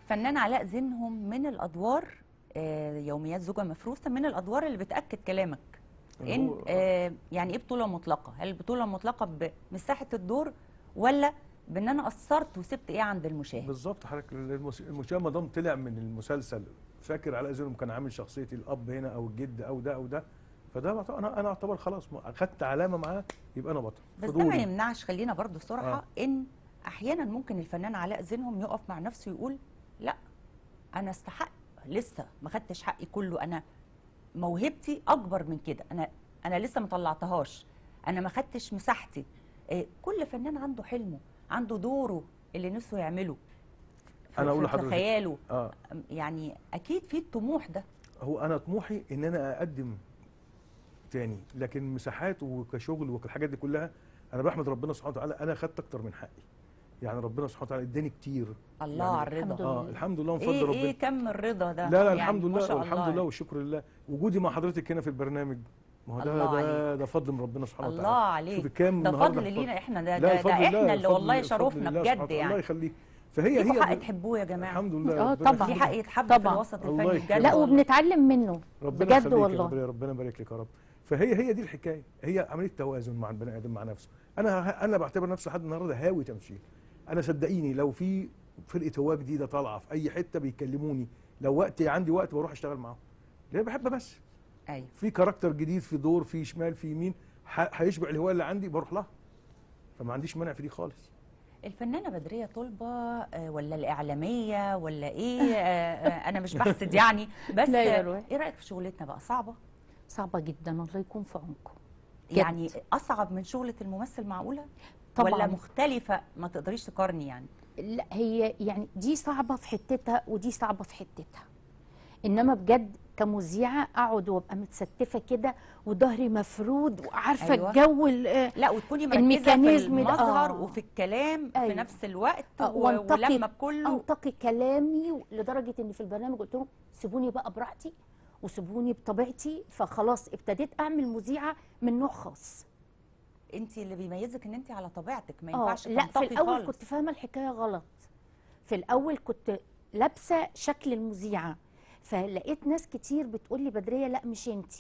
فنان علاء زينهم من الادوار آه، يوميات زوجة مفروسة من الادوار اللي بتاكد كلامك ان هو- آه، يعني ايه بطولة مطلقة هل البطولة مطلقة بمساحة الدور ولا بان انا قصرت وسبت ايه عند المشاهد بالظبط حضرتك المس- المشاهد ما دام طلع من المسلسل فاكر علاء زينهم كان عامل شخصيه الاب هنا او الجد او ده او ده فده بط- انا انا اعتبر خلاص ما- اخدت علامه معاه يبقى انا بطل بس ده ما فضولي. يمنعش خلينا برضو صراحة آه. ان احيانا ممكن الفنان علاء زينهم يقف مع نفسه يقول لا انا استحق لسه ما خدتش حقي كله انا موهبتي اكبر من كده انا انا لسه ما طلعتهاش انا ما خدتش مساحتي إيه، كل فنان عنده حلمه عنده دوره اللي نفسه يعمله في- أنا أقول في- في لحضرتك- خياله اه يعني اكيد في الطموح ده هو انا طموحي ان انا اقدم تاني لكن مساحات وكشغل والحاجات دي كلها انا بحمد ربنا سبحانه وتعالى انا خدت اكتر من حقي يعني ربنا سبحانه وتعالى اداني كتير الله يعني على الحمد الرضا لله. اه الحمد لله وفضل ايه ربنا ايه كم الرضا ده لا لا يعني الحمد ما لله شاء والحمد الله لله والشكر لله وجودي مع حضرتك هنا في البرنامج ما هو ده الله ده, عليك. ده فضل من ربنا سبحانه الله وتعالى عليك شوفي كام ده النهاردة فضل لينا احنا ده لا ده, ده الفضل لله، احنا اللي الفضل- والله الفضل شرفنا لله بجد سبحانه وتعالى. الله يعني يخليك فهي ليكوا حق هي تحبوه يا جماعه الحمد لله آه، ربنا طبعاً. ليه يخليك. حق يتحب في طبعاً. الوسط الله الفني يكرمك. بجد لا والله. وبنتعلم منه ربنا بجد يخليك يا والله ربنا ربنا يبارك لك يا رب فهي هي دي الحكايه هي عمليه توازن مع البني ادم مع نفسه انا انا بعتبر نفسي لحد النهارده هاوي تمثيل انا صدقيني لو في فرقه هواه جديده طالعه في اي حته بيكلموني لو وقتي عندي وقت بروح اشتغل معاهم لان بحب بس ايوه في كاركتر جديد في دور في شمال في يمين ح- هيشبع الهوايه اللي عندي بروح لها فما عنديش مانع في دي خالص الفنانه بدريه طلبه آه، ولا الاعلاميه ولا ايه آه، آه، انا مش بحسد يعني بس لا يا آه، روحي. ايه رايك في شغلتنا بقى صعبه صعبة جدا الله يكون في عونكم جد. يعني اصعب من شغله الممثل معقوله طبعاً. ولا مختلفه ما تقدريش تقارني يعني لا هي يعني دي صعبة في حتتها ودي صعبة في حتتها انما بجد كمذيعة اقعد وابقى متستفة كده وظهري مفرود وعارفة أيوة. الجو ال- آه، لا وتكوني مركزه في الميكانيزم ده، المظهر آه. وفي الكلام في أيوة. نفس الوقت آه، و- وانتقي- ولما كله انتقي كلامي لدرجه ان في البرنامج قلت لهم سيبوني بقى براحتي وسيبوني بطبيعتي فخلاص ابتديت اعمل مذيعه من نوع خاص انت اللي بيميزك ان انت على طبيعتك ما اه ينفعش لا في تنطقي الاول خالص. كنت فاهمه الحكايه غلط في الاول كنت لابسه شكل المذيعه فلقيت ناس كتير بتقول لي بدريه لا مش انتي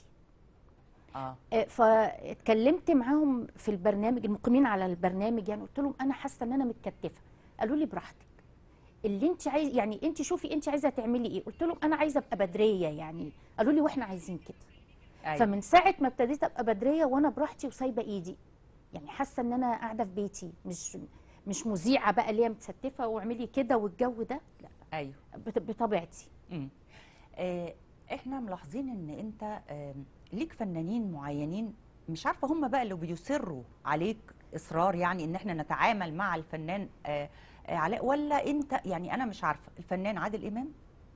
اه آه، فاتكلمت معاهم في البرنامج المقيمين على البرنامج يعني قلت لهم انا حاسه ان انا متكتفه قالوا لي براحتك اللي انت عايز يعني انت شوفي انت عايزه تعملي ايه قلت لهم انا عايزه ابقى بدريه يعني قالوا لي واحنا عايزين كده أيوة. فمن ساعه ما ابتديت ابقى بدريه وانا براحتي وسايبه ايدي يعني حاسه ان انا قاعده في بيتي مش مش مذيعه بقى اللي هي متستفه واعملي كده والجو ده لا ايوه بط- بطبيعتي مم. آه، احنا ملاحظين ان انت آم، ليك فنانين معينين مش عارفه هم بقى اللي بيصروا عليك اصرار يعني ان احنا نتعامل مع الفنان آه، آه، علاء ولا انت يعني انا مش عارفه الفنان عادل امام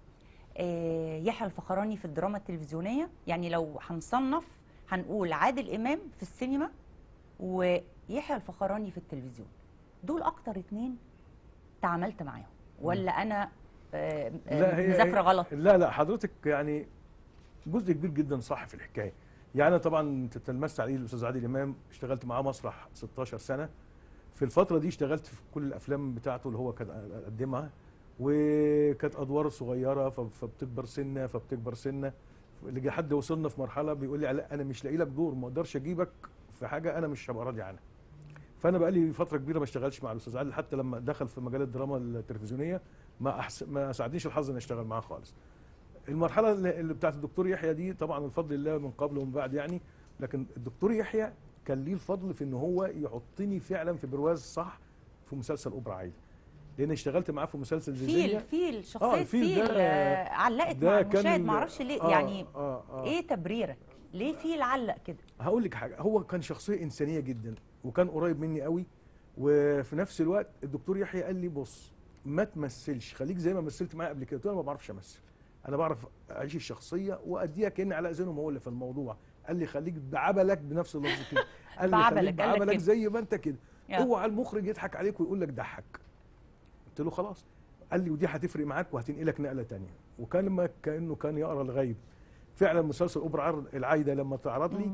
آه، يحيى الفخراني في الدراما التلفزيونيه يعني لو هنصنف هنقول عادل امام في السينما ويحيى الفخراني في التلفزيون دول اكتر اتنين تعاملت معاهم ولا انا آه، آه، مذاكره غلط لا لا حضرتك يعني جزء كبير جدا صح في الحكايه يعني أنا طبعا انت تلمست عليه الاستاذ عادل امام اشتغلت معاه مسرح 16 سنه في الفتره دي اشتغلت في كل الافلام بتاعته اللي هو كان قدمها وكانت ادوار صغيره ف- فبتكبر سنه فبتكبر سنه لجي حد وصلنا في مرحله بيقول لي لا انا مش لاقي لك دور ما اقدرش اجيبك في حاجه انا مش هبقى راضي عنها فانا بقى لي فتره كبيره ما اشتغلش مع الاستاذ عادل حتى لما دخل في مجال الدراما التلفزيونيه ما أحس... ما ساعدنيش الحظ اني اشتغل معاه خالص المرحله اللي اللي بتاعت الدكتور يحيى دي طبعا من فضل الله من قبل ومن بعد يعني لكن الدكتور يحيى كان ليه الفضل في ان هو يحطني فعلا في برواز صح في مسلسل اوبرا عايده لان اشتغلت معاه في مسلسل فيل زيزينيا فيل شخصيه الفيل فيل ده- آه، علقت ده مع كان المشاهد ال- ما اعرفش ليه آه يعني آه آه ايه تبريرك ليه فيل علق كده هقول لك حاجه هو كان شخصيه انسانيه جدا وكان قريب مني قوي وفي نفس الوقت الدكتور يحيى قال لي بص ما تمثلش خليك زي ما مثلت معايا قبل كده قلت له انا ما بعرفش امثل انا بعرف اعيش الشخصيه واديها كان علاء زينهم هو اللي في الموضوع قال لي خليك بعبلك بنفس اللفظ كده قال لي بعبلك، خليك قال لك بعبلك كده. زي ما انت كده يا. اوعى المخرج يضحك عليك ويقول لك ضحك قلت له خلاص قال لي ودي هتفرق معاك وهتنقلك نقله تانية وكان لما كانه كان يقرا الغيب فعلا مسلسل اوبرا عرض العايده لما تعرض لي مم.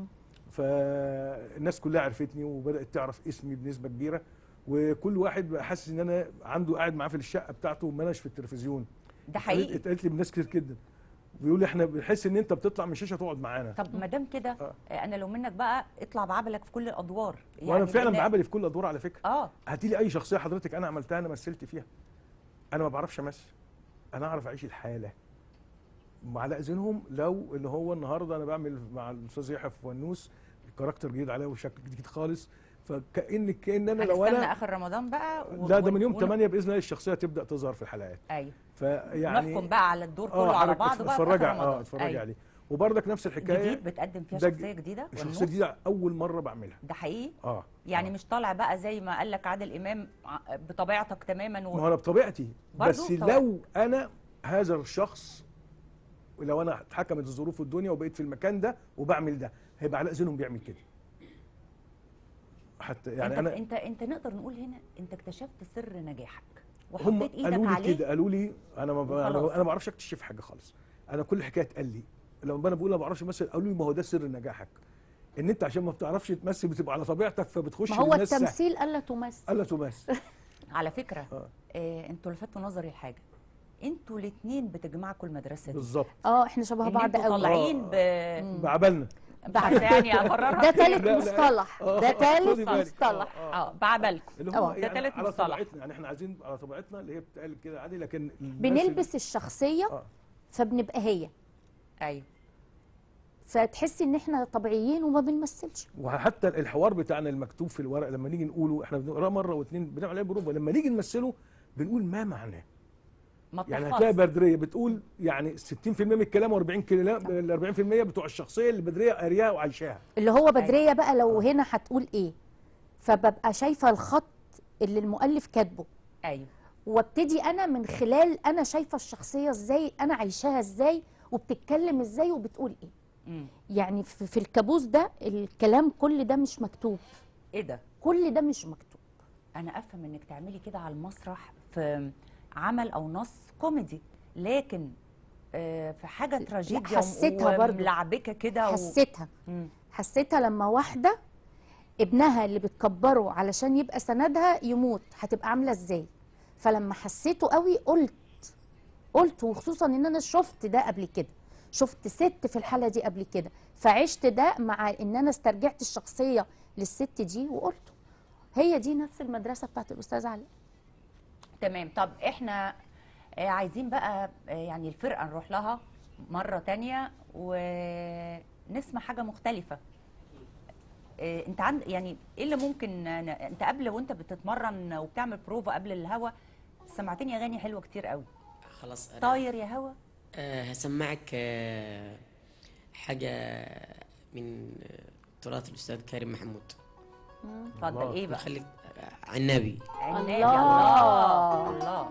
فالناس كلها عرفتني وبدات تعرف اسمي بنسبه كبيره وكل واحد بقى حاسس ان انا عنده قاعد معاه في الشقه بتاعته وما اناش في التلفزيون ده حقيقي اتقالت لي من ناس كتير جدا بيقول لي احنا بنحس ان انت بتطلع من الشاشه تقعد معانا طب ما دام كده آه. آه، انا لو منك بقى اطلع بعبلك في كل الادوار وانا فعلا لأن- بعمل في كل الادوار على فكره اه هاتي لي اي شخصيه حضرتك انا عملتها انا مثلت فيها انا ما بعرفش امثل انا اعرف اعيش الحاله وعلى اذنهم لو اللي هو النهارده انا بعمل مع الاستاذ يحيى في ونوس كاركتر جديد عليه وشكل جديد خالص فكان كان انا لو هنستنى انا اخر رمضان بقى و- لا ده من ون- يوم ون- 8 باذن الله الشخصيه تبدا تظهر في الحلقات ايوه فيعني نحكم بقى على الدور كله على حضرتك بعضه بقى في اتفرجي آخر اه رمضان. اتفرجي أيوة. عليه وبرضك نفس الحكايه جديد بتقدم فيها ده شخصيه جديده الشخصيه والنص؟ دي اول مره بعملها ده حقيقي اه يعني آه. مش طالع بقى زي ما قال لك عادل امام ع- بطبيعتك تماما ما و... هو انا بطبيعتي برضو بس بطبيعتك. لو انا هذا الشخص لو انا اتحكمت الظروف والدنيا وبقيت في المكان ده وبعمل ده هيبقى على اذنهم بيعمل كده حتى يعني انت انا انت انت نقدر نقول هنا انت اكتشفت سر نجاحك هم وحطيت قالوا ايدك لي عليه كده قالوا لي انا ما ب- وخلاص. انا انا ما بعرفش اكتشف حاجه خالص انا كل حكايه اتقال لي لما انا بقول انا ما بعرفش امثل قالوا لي ما هو ده سر نجاحك ان انت عشان ما بتعرفش تمثل بتبقى على طبيعتك فبتخش ما هو للناس سهل. التمثيل الا تمثل الا تمثل على فكره آه. آه انتوا لفتوا نظري لحاجه انتوا الاثنين بتجمعكم المدرسه دي بالظبط اه احنا شبه ان بعض انتوا قوي طالعين ب بعبلنا بعد يعني اقررها ده ثالث لا، لا. مصطلح آه، ده خدي ثالث بالك. مصطلح آه، آه. اه بعبلكم اللي هو آه، ده يعني تالت على مصطلح. طبيعتنا يعني احنا عايزين على طبيعتنا اللي هي بتتقال كده عادي لكن الناس بنلبس الشخصيه آه. فبنبقى هي ايوه فتحسي ان احنا طبيعيين وما بنمثلش وحتى الحوار بتاعنا المكتوب في الورق لما نيجي نقوله احنا بنقراه مره واثنين بنعمل عليه بروفه لما نيجي نمثله بنقول ما معناه ما يعني تحفظ. هتلاقي بدريه بتقول يعني 60% من الكلام و40 كلام ال 40% بتوع الشخصيه اللي بدريه قارياها وعايشاها اللي هو بدريه بقى لو هنا هتقول ايه فببقى شايفه الخط اللي المؤلف كاتبه ايوه وابتدي انا من خلال انا شايفه الشخصيه ازاي انا عايشاها ازاي وبتتكلم ازاي وبتقول ايه امم يعني في, في الكابوس ده الكلام كل ده مش مكتوب ايه ده كل ده مش مكتوب انا افهم انك تعملي كده على المسرح في عمل او نص كوميدي لكن آه، في حاجه تراجيديا حسيتها برضو. وملعبكه كده و... حسيتها مم. حسيتها لما واحده ابنها اللي بتكبره علشان يبقى سندها يموت هتبقى عامله ازاي فلما حسيته قوي قلت قلت وخصوصا ان انا شفت ده قبل كده شفت ست في الحاله دي قبل كده فعشت ده مع ان انا استرجعت الشخصيه للست دي وقلته هي دي نفس المدرسه بتاعت الاستاذ علي تمام طب احنا آه، عايزين بقى آه، يعني الفرقه نروح لها مره تانية ونسمع حاجه مختلفه آه، انت عند يعني ايه اللي ممكن ن- انت قبل وانت بتتمرن وبتعمل بروفا قبل الهوا سمعتني اغاني حلوه كتير قوي خلاص أنا طاير يا هوا آه هسمعك آه حاجة من آه، تراث الأستاذ كريم محمود اتفضل الله. ايه بقى خليك آه، عنابي عنابي الله. الله الله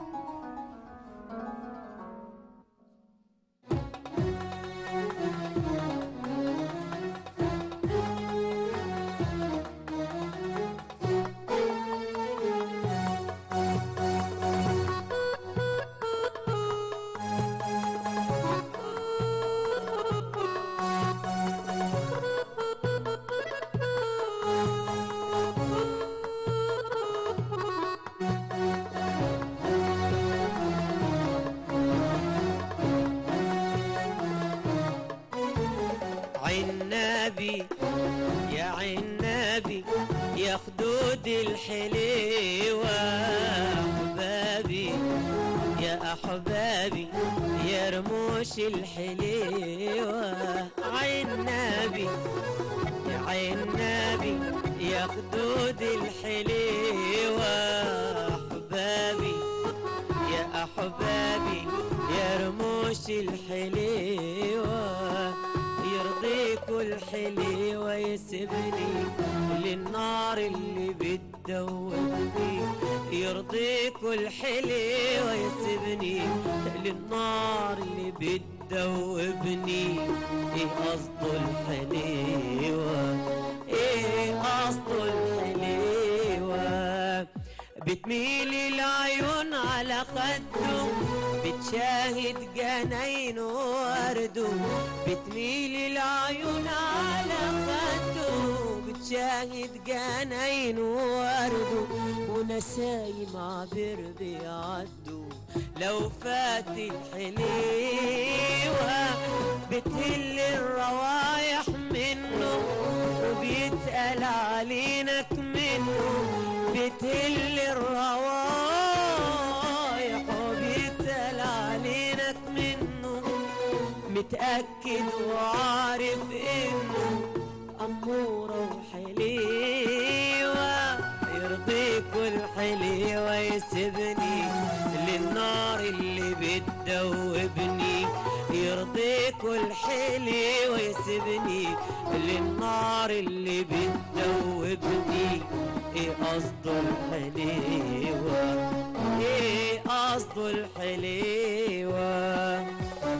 عنابي يا عنابي يا خدود الحليوة أحبابي يا أحبابي يا رموش الحليوة عنابي يا عنابي يا خدود الحليوة أحبابي يا أحبابي يا رموش الحليوة يرضيكوا الحليوة يسبني للنار اللي بتدوبني يرضيكوا الحليوة يسبني للنار اللي بتدوبني ايه قصده الحليوة ايه قصده الحليوة بتميل العيون على خده بتشاهد جناين ورده بتميل العيون على خده بتشاهد جناين ورده ونسايم عبر بيعدوا لو فات الحليوة بتهل الروايح منه وبيتقل علينك منه بتهل الروايح وبيتقل علينك منه متأكد وعارف إنه أمورة وحليوة يرضيك الحليوة يسيبني للنار اللي بتدوبني يرضيك الحليوة يسيبني للنار اللي بتدوبني ايه قصده الحليوة ايه قصده الحليوة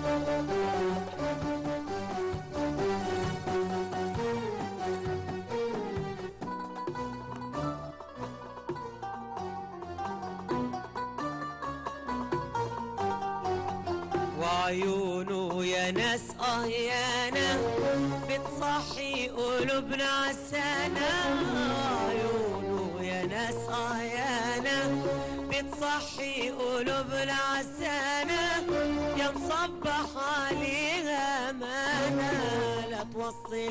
وعيونه يا ناس اه يا ناس بتصحي قلوبنا عسانا عيونه يا ناس اه يا ناس بتصحي قلوبنا عسانا يا مصبح عليها مانا لا توصي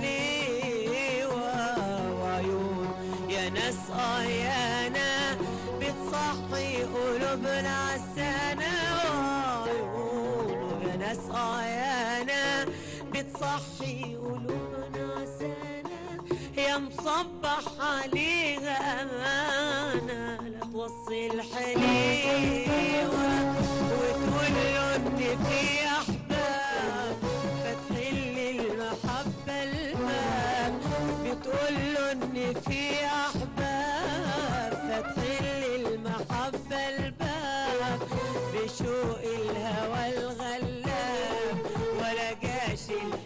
الحليوة وعيون يا ناس اه يا ناس بتصحي قلوبنا عسانا وعيونه يا ناس اه يا ناس بتصحي قلوبنا عسانا يا مصبح عليها أمانة لا توصي الحليوة وتقول له إن في أحباب فتحل المحبة الباب بتقول له إن في أحباب فتحل المحبة الباب بشوق الهوى الغلاب ولا جاش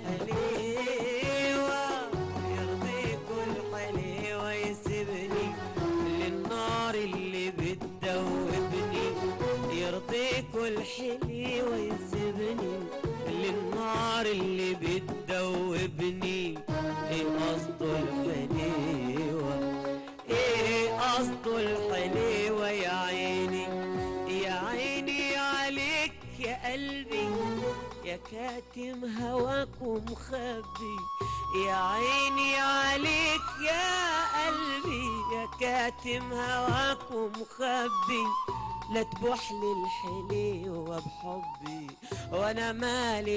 الحليوة يرضيك الحليوة يسيبني للنار اللي بتدوبني يرضيك الحليوة يسيبني للنار اللي بتدوبني ايه قصده الحليوة ايه قصده الحليوة يا عيني يا عيني عليك يا قلبي يا كاتم هواك ومخبي يا عيني عليك يا قلبي يا كاتم هواك ومخبي لا تبوح لي الحليوة بحبي وانا مالي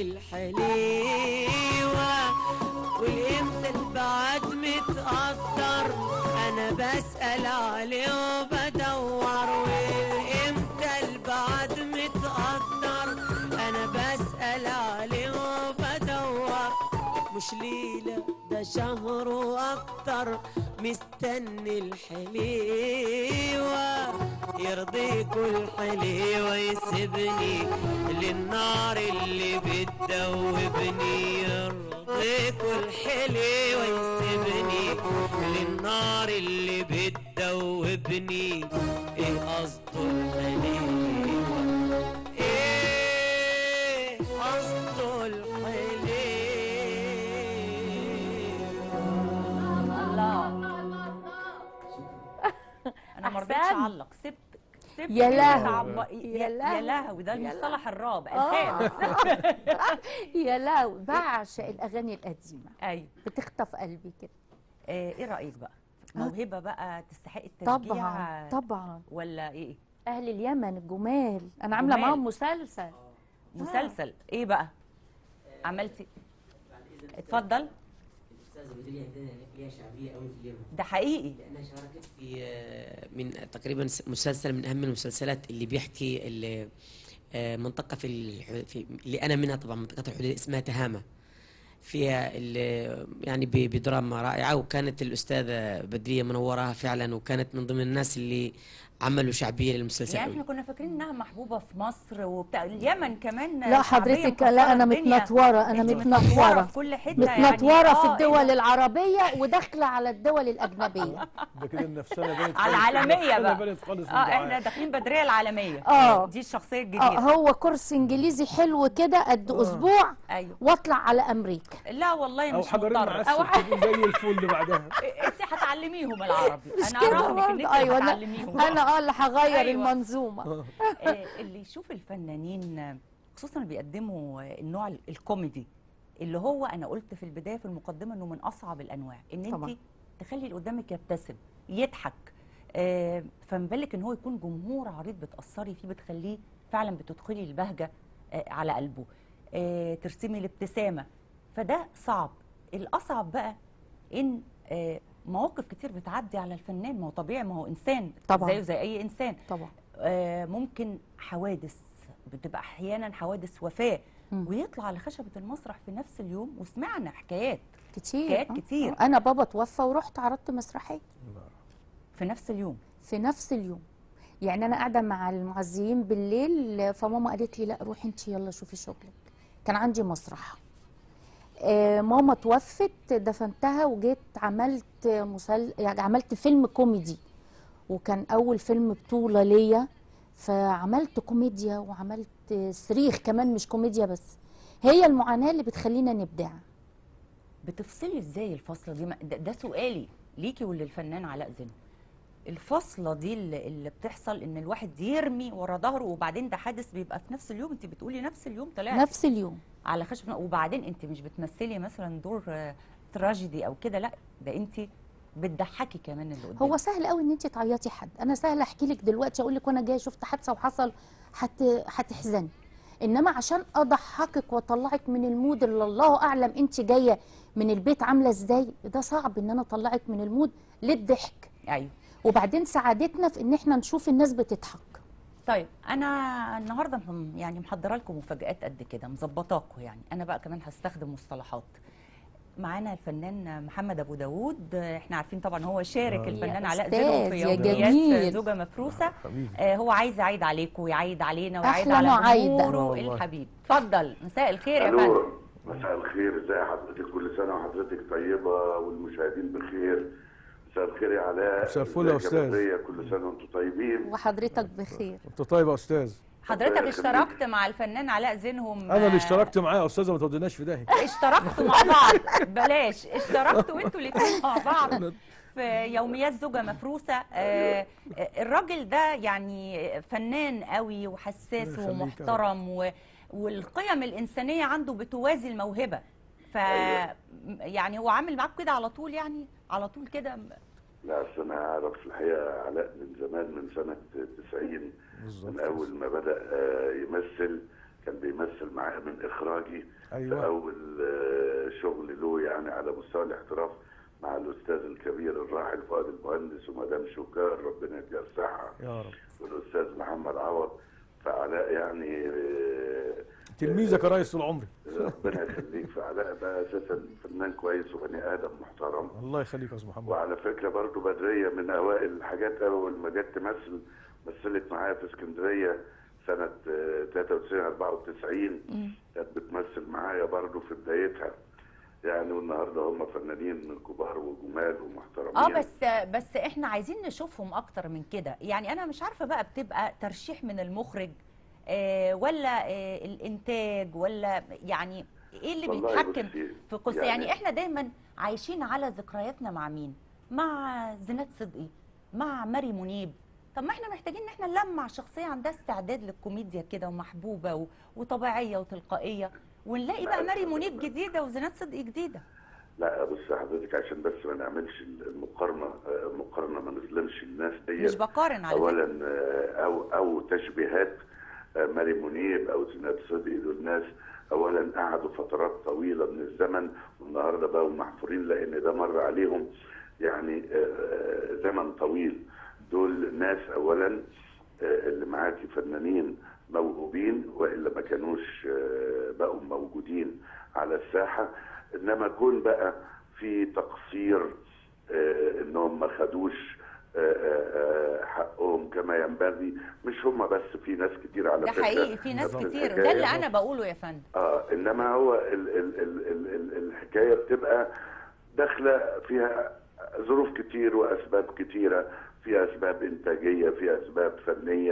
الحليوة والامتى البعد متقدر انا بسأل عليه وبدور والامتى البعد متقدر انا بسأل عليه وبدور مش ليلة ده شهر واكتر مستني الحليوة يرضيك الحليوة يسيبني للنار اللي بتدوبني يرضيك الحليوة يسيبني للنار اللي بتدوبني ايه قصده الحليوة ايه قصده الحليوة الله انا ما رضيتش أحسن. اعلق سبت سبت يا كلمة لهوي. عب- يا يا لهوي. يا لهوي ده يا المصطلح الرابع آه. الخامس يا لا بعشق الاغاني القديمه ايوه بتخطف قلبي كده آه، ايه رايك بقى آه. موهبه بقى تستحق التشجيع طبعا طبعا ولا ايه اهل اليمن الجمال انا عامله جمال. معاهم مسلسل مسلسل ايه بقى عملتي اتفضل الاستاذه بدريه عندنا ليها شعبيه قوي في اليمن ده حقيقي لانها شاركت في آه، من تقريبا س- مسلسل من اهم المسلسلات اللي بيحكي ال- آه، منطقه في, الح- في اللي انا منها طبعا منطقه الحدود اسمها تهامه فيها ال- يعني ب- بدراما رائعه وكانت الاستاذه بدريه منوراها فعلا وكانت من ضمن الناس اللي عملوا شعبيه للمسلسل يعني قوي. احنا كنا فاكرين انها محبوبه في مصر وبتاع اليمن كمان لا شعبية حضرتك مكسرة لا انا الدنيا. متنطوره انا انت متنطوره في كل حته متنطوره يعني في آه، الدول إيه ده؟ العربيه وداخله على الدول الاجنبيه ده كده النفسانه بانت على خالص. العالميه النفسانة بقى بانت خالص في اه الدعاية. احنا داخلين بدريه العالميه آه. دي الشخصيه اه الجديده هو كورس انجليزي حلو كده قد اسبوع ايوه واطلع على امريكا لا والله او مش حجرين مضطر معسل او تبقوا زي الفل بعدها انت هتعلميهم العربي مش انا كده اراهنك ان برضه انت ايوه انا هتعلميهم انا اه اللي هغير أيوة. المنظومه آه. آه، اللي يشوف الفنانين آه، خصوصا اللي بيقدموا آه، النوع ال- الكوميدي اللي هو انا قلت في البدايه في المقدمه انه من اصعب الانواع ان طبعاً. انت تخلي اللي قدامك يبتسم يضحك آه، فما بالك ان هو يكون جمهور عريض بتاثري فيه بتخليه فعلا بتدخلي البهجه آه، على قلبه آه، ترسمي الابتسامه فده صعب الاصعب بقى ان آه، مواقف كتير بتعدي على الفنان ما هو طبيعي ما هو انسان طبعاً. زيه زي اي انسان طبعا آه، ممكن حوادث بتبقى احيانا حوادث وفاه مم. ويطلع على خشبه المسرح في نفس اليوم وسمعنا حكايات كتير حكايات آه. كتير. آه. انا بابا توفى ورحت عرضت مسرحيه في نفس اليوم في نفس اليوم يعني انا قاعده مع المعزيين بالليل فماما قالت لي لا روحي انت يلا شوفي شغلك كان عندي مسرح آه ماما توفت دفنتها وجيت عملت مسل... يعني عملت فيلم كوميدي وكان اول فيلم بطوله ليا فعملت كوميديا وعملت صريخ كمان مش كوميديا بس هي المعاناه اللي بتخلينا نبدع بتفصلي ازاي الفصله دي ما- ده, ده سؤالي ليكي وللفنان علاء زين الفصله دي اللي, اللي بتحصل ان الواحد يرمي ورا ظهره وبعدين ده حادث بيبقى في نفس اليوم انت بتقولي نفس اليوم طلعت نفس اليوم على خشب وبعدين انت مش بتمثلي مثلا دور آه، تراجيدي او كده لا ده انت بتضحكي كمان اللي قدامك هو سهل قوي ان انت تعيطي حد انا سهل احكي لك دلوقتي اقول لك وانا جايه شفت حادثه وحصل هت... هتحزني انما عشان اضحكك واطلعك من المود اللي الله اعلم انت جايه من البيت عامله ازاي ده صعب ان انا اطلعك من المود للضحك ايوه وبعدين سعادتنا في ان احنا نشوف الناس بتضحك طيب انا النهارده م- يعني محضره لكم مفاجآت قد كده مظبطاكم يعني انا بقى كمان هستخدم مصطلحات معانا الفنان محمد ابو داوود احنا عارفين طبعا هو شارك آه. الفنان يا علاء أستاذ، زينو في يا يوميات جميل. زوجة مفروسة حبيبي آه هو عايز يعيد عليكم ويعيد علينا ويعيد أحلى على معايدة. آه جمهوره والله. الحبيب اتفضل مساء الخير يا فندم الو مساء الخير ازي حضرتك كل سنه وحضرتك طيبه والمشاهدين بخير مساء الخير يا علاء مساء الفل يا ازيك أستاذ. بدرية؟ كل سنه وانتم طيبين وحضرتك بخير انت طيب يا استاذ حضرتك ربنا يخليك. اشتركت مع الفنان علاء زينهم انا اللي آه، اشتركت معاه يا استاذه ما توديناش في داهيه اشتركتوا مع بعض بلاش اشتركتوا انتوا الاثنين مع بعض في يوميات زوجة مفروسة آه آه، الراجل ده يعني فنان قوي وحساس الله يخليك يا رب. ومحترم و والقيم الإنسانية عنده بتوازي الموهبة ف يعني هو عامل معاك كده على طول يعني على طول كده لا اصل انا اعرف الحقيقه علاء من زمان من سنه 90 من بالظبط اول ما بدا آه، يمثل كان بيمثل معايا من اخراجي في ايوه اول آه، شغل له يعني على مستوى الاحتراف مع الاستاذ الكبير الراحل فؤاد المهندس ومدام شوكار ربنا يديها الصحه يا رب والاستاذ محمد عوض فعلاء يعني آه، تلميذك يا ريس طول عمري ربنا يخليك فعلاء ده اساسا فنان كويس وبني ادم محترم الله يخليك يا استاذ محمد وعلى فكره برضو بدريه من اوائل الحاجات اول ما جت تمثل مثلت معايا في اسكندريه سنه آه، 93 94 كانت بتمثل معايا برضو في بدايتها يعني والنهارده هم فنانين كبار وجمال ومحترمين اه بس بس احنا عايزين نشوفهم اكتر من كده يعني انا مش عارفه بقى بتبقى ترشيح من المخرج آه ولا آه الانتاج ولا يعني ايه اللي والله بيتحكم بصي، في قصه يعني- يعني, احنا دايما عايشين على ذكرياتنا مع مين مع زينات صدقي مع ماري منيب طب ما احنا محتاجين ان احنا نلمع شخصيه عندها استعداد للكوميديا كده ومحبوبه و- وطبيعيه وتلقائيه ونلاقي بقى ماري منيب جديده وزينات صدقي جديده لا بص حضرتك عشان بس ما نعملش المقارنه آه، مقارنه ما نظلمش الناس دي مش بقارن على فكره اولا آه، او او تشبيهات آه، ماري منيب او زينات صدقي دول ناس اولا قعدوا فترات طويله من الزمن والنهارده بقوا محفورين لان ده مر عليهم يعني آه، زمن طويل دول ناس اولا آه، اللي معاكي فنانين موهوبين والا ما كانوش آه، بقوا موجودين على الساحه انما كون بقى في تقصير آه، انهم ما خدوش آه، آه، آه، حقهم كما ينبغي مش هم بس في ناس كتير على ده فكره حقيقي في ناس نفس كتير ده الحكاية. اللي انا بقوله يا فندم اه انما هو ال ال ال ال ال الحكايه بتبقى داخله فيها ظروف كتير واسباب كتيره في اسباب انتاجيه في اسباب فنيه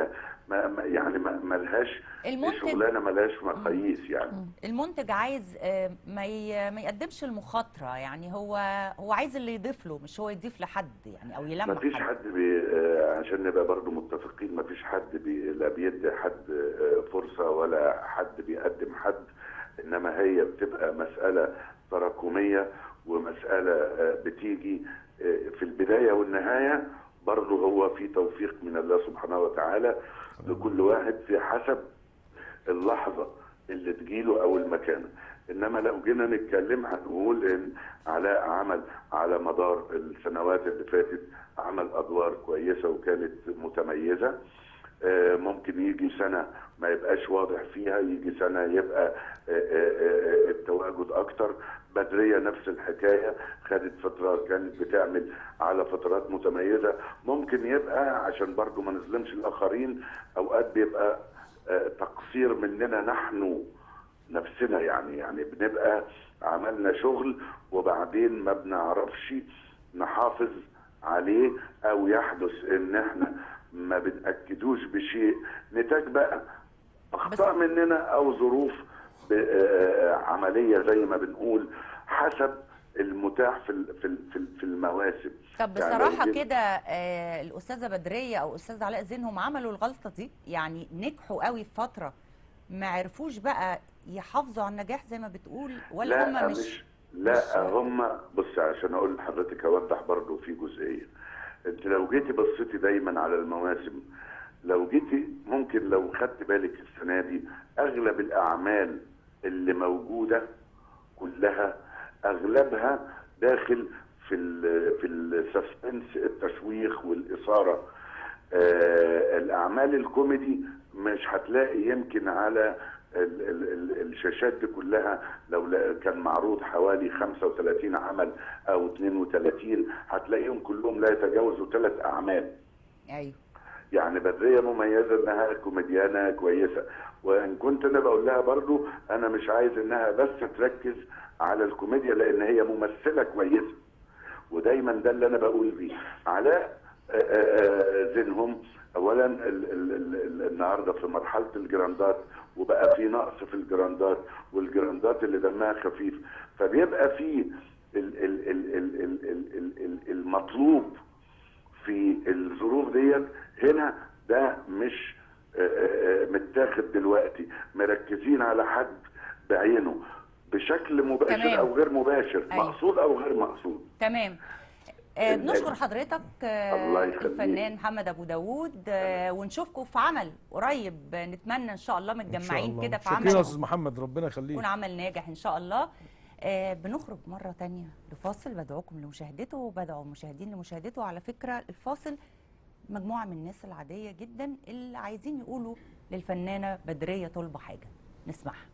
ما ما- يعني ما ملهاش دي المنتج شغلانه ملهاش مقاييس يعني المنتج عايز آه، ما ي- ما يقدمش المخاطره يعني هو هو عايز اللي يضيف له مش هو يضيف لحد يعني او ما يلمح فيش حد حد بي آه، عشان نبقى برضو متفقين ما فيش حد بي لا بيدي حد آه، فرصة ولا حد بيقدم حد إنما هي بتبقى مسألة تراكمية ومسألة آه، بتيجي آه، في البداية والنهاية برضو هو في توفيق من الله سبحانه وتعالى لكل واحد في حسب اللحظة اللي تجيله أو المكانة إنما لو جينا نتكلم هنقول إن علاء عمل على مدار السنوات اللي فاتت عمل أدوار كويسة وكانت متميزة آه، ممكن يجي سنة ما يبقاش واضح فيها يجي سنة يبقى آه، آه، آه، التواجد أكتر بدرية نفس الحكاية خدت فترة كانت بتعمل على فترات متميزة ممكن يبقى عشان برضو ما نظلمش الآخرين أوقات بيبقى آه، تقصير مننا نحن نفسنا يعني يعني بنبقى عملنا شغل وبعدين ما بنعرفش نحافظ عليه او يحدث ان احنا ما بنأكدوش بشيء نتاج بقى اخطاء مننا او ظروف ب- آه، عمليه زي ما بنقول حسب المتاح في ال- في ال- في ال- في المواسم طب يعني لو بصراحه جينا- كده آه، الاستاذه بدريه او استاذ علاء زينهم عملوا الغلطه دي يعني نجحوا قوي في فتره ما عرفوش بقى يحافظوا على النجاح زي ما بتقول ولا لا هم مش, مش لا مش- هم بص عشان اقول لحضرتك اوضح برضو في جزئيه انت لو جيتي بصيتي دايما على المواسم لو جيتي ممكن لو خدت بالك السنه دي اغلب الاعمال اللي موجوده كلها اغلبها داخل في ال في السسبنس التشويق والاثاره آه الاعمال الكوميدي مش هتلاقي يمكن على ال ال ال الشاشات دي كلها لو لا- كان معروض حوالي 35 عمل او 32 هتلاقيهم كلهم لا يتجاوزوا ثلاث اعمال ايوه يعني بدريه مميزه انها كوميديانه كويسه وان كنت انا بقول لها برضو انا مش عايز انها بس تركز على الكوميديا لان هي ممثله كويسه ودايما ده اللي انا بقول بيه علاء آه، آه، آه، زينهم اولا ال ال ال ال النهارده في مرحله الجراندات وبقى في نقص في الجراندات والجراندات اللي دمها خفيف فبيبقى في ال ال ال ال ال ال ال ال المطلوب في الظروف ديت هنا ده مش آه، آه، آه، متاخد دلوقتي مركزين على حد بعينه بشكل مباشر تمام. او غير مباشر أيوة. مقصود او غير مقصود تمام آه، ال- بنشكر حضرتك آه، الله يخليك. الفنان محمد ابو داوود آه، ونشوفكم في عمل قريب آه، نتمنى ان شاء الله إن شاء متجمعين الله. كده في شكرا يا عمل استاذ محمد ربنا يخليك يكون عمل ناجح ان شاء الله آه، بنخرج مرة تانية لفاصل بدعوكم لمشاهدته وبدعو المشاهدين لمشاهدته على فكرة الفاصل مجموعة من الناس العادية جدا اللي عايزين يقولوا للفنانة بدرية طلبة حاجة نسمعها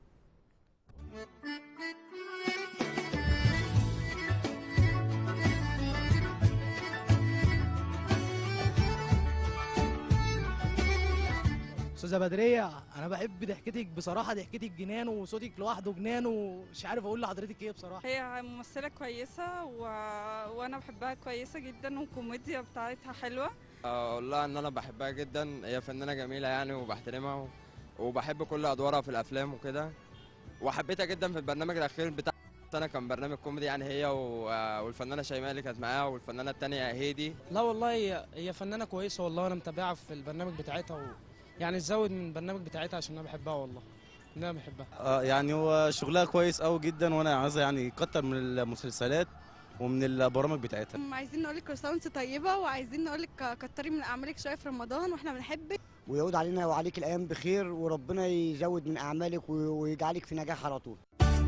استاذه بدريه انا بحب ضحكتك بصراحه ضحكتك جنان وصوتك لوحده جنان ومش عارف اقول لحضرتك ايه بصراحه هي ممثلة كويسة و... وأنا بحبها كويسة جدا والكوميديا بتاعتها حلوة اقول لها ان انا بحبها جدا هي فنانه جميله يعني وبحترمها و- وبحب كل ادوارها في الافلام وكده وحبيتها جدا في البرنامج الاخير بتاع انا كان برنامج كوميدي يعني هي و- والفنانه شيماء اللي كانت معاها والفنانه التانية هيدي لا والله هي هي فنانه كويسه والله انا متابعها في البرنامج بتاعتها و... يعني تزود من البرنامج بتاعتها عشان انا بحبها والله إن انا بحبها آه يعني هو شغلها كويس قوي جدا وانا عايزه يعني يكتر من المسلسلات ومن البرامج بتاعتها عايزين نقولك كل سنة وانت طيبة وعايزين نقولك كتري من أعمالك شوية في رمضان واحنا بنحبك ويعود علينا وعليك الايام بخير وربنا يزود من اعمالك و- ويجعلك في نجاح على طول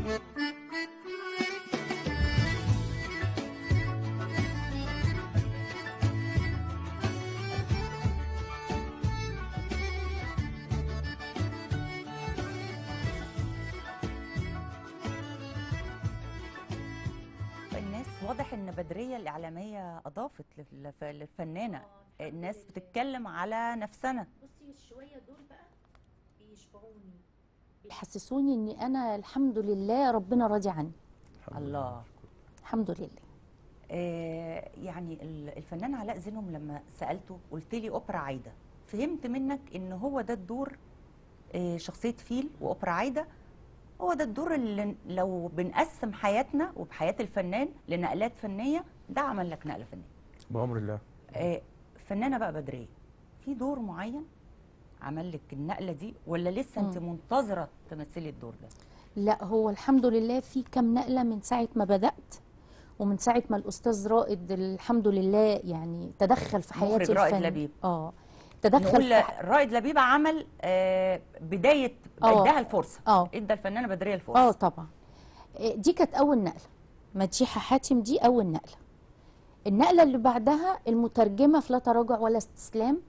الناس واضح ان بدرية الإعلامية أضافت للف- للفنانة الناس بتتكلم على نفسنا بصي الشويه دول بقى بيشبعوني بيحسسوني اني انا الحمد لله ربنا راضي عني الله الحمد لله آه، يعني ال- الفنان علاء زينهم لما سالته قلت لي اوبرا عايده فهمت منك ان هو ده الدور آه، شخصيه فيل واوبرا عايده هو ده الدور اللي لو بنقسم حياتنا وبحياه الفنان لنقلات فنيه ده عمل لك نقله فنيه بامر الله آه، فنانه بقى بدريه في دور معين عمل لك النقله دي ولا لسه انت مم. منتظره تمثلي الدور ده لا هو الحمد لله في كام نقله من ساعه ما بدات ومن ساعه ما الاستاذ رائد الحمد لله يعني تدخل في حياتي مخرج رائد الفن لبيب. اه تدخل نقول في ح- رائد لبيب عمل آه، بدايه آه. اداها الفرصه اه ادى الفنانه بدريه الفرصه اه طبعا إيه، دي كانت اول نقله مديحه حاتم دي اول نقله النقله اللي بعدها المترجمه في لا تراجع ولا استسلام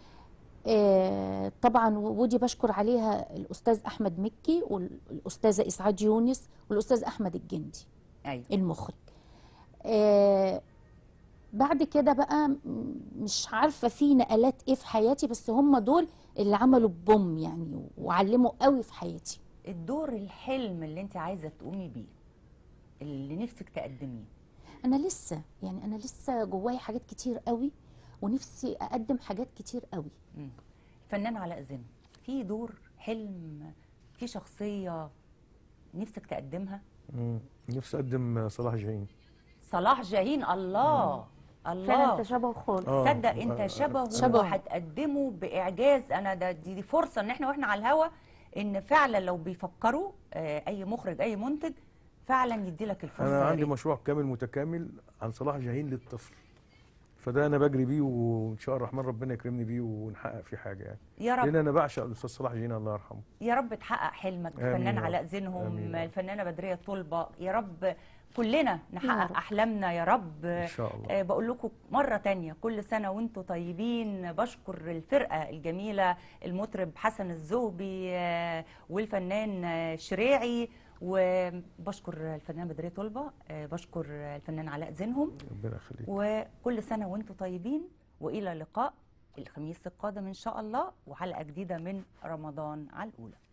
آه، طبعا ودي بشكر عليها الاستاذ احمد مكي والاستاذه اسعاد يونس والاستاذ احمد الجندي ايوه المخرج آه، بعد كده بقى م- مش عارفه في نقلات ايه في حياتي بس هم دول اللي عملوا بوم يعني وعلموا قوي في حياتي الدور الحلم اللي انت عايزه تقومي بيه اللي نفسك تقدميه انا لسه يعني انا لسه جوايا حاجات كتير قوي ونفسي اقدم حاجات كتير قوي مم. الفنان علاء زين في دور حلم في شخصيه نفسك تقدمها مم. نفسي اقدم صلاح جاهين صلاح جاهين الله الله فعلا انت شبهه خالص آه. تصدق انت شبهه شبهه. وهتقدمه باعجاز انا ده دي, دي فرصه ان احنا واحنا على الهوا ان فعلا لو بيفكروا آه، اي مخرج اي منتج فعلا يدي لك الفرصه انا يا عندي ريت. مشروع كامل متكامل عن صلاح جاهين للطفل فده انا بجري بيه وان شاء الله الرحمن ربنا يكرمني بيه ونحقق فيه حاجه يعني يا لان رب انا بعشق الاستاذ صلاح جاهين الله يرحمه يا رب تحقق حلمك آمين الفنان يا رب. علاء زينهم آمين يا رب. الفنانه بدريه طلبه يا رب كلنا نحقق رب. احلامنا يا رب ان شاء الله آه، بقول لكم مرة تانية كل سنة وانتم طيبين بشكر الفرقة الجميلة المطرب حسن الزهبي آه، والفنان آه، شريعي وبشكر الفنان بدرية طلبة آه، بشكر الفنان علاء زينهم ربنا يخليك وكل سنة وانتم طيبين وإلى اللقاء الخميس القادم إن شاء الله وحلقة جديدة من رمضان على الأولى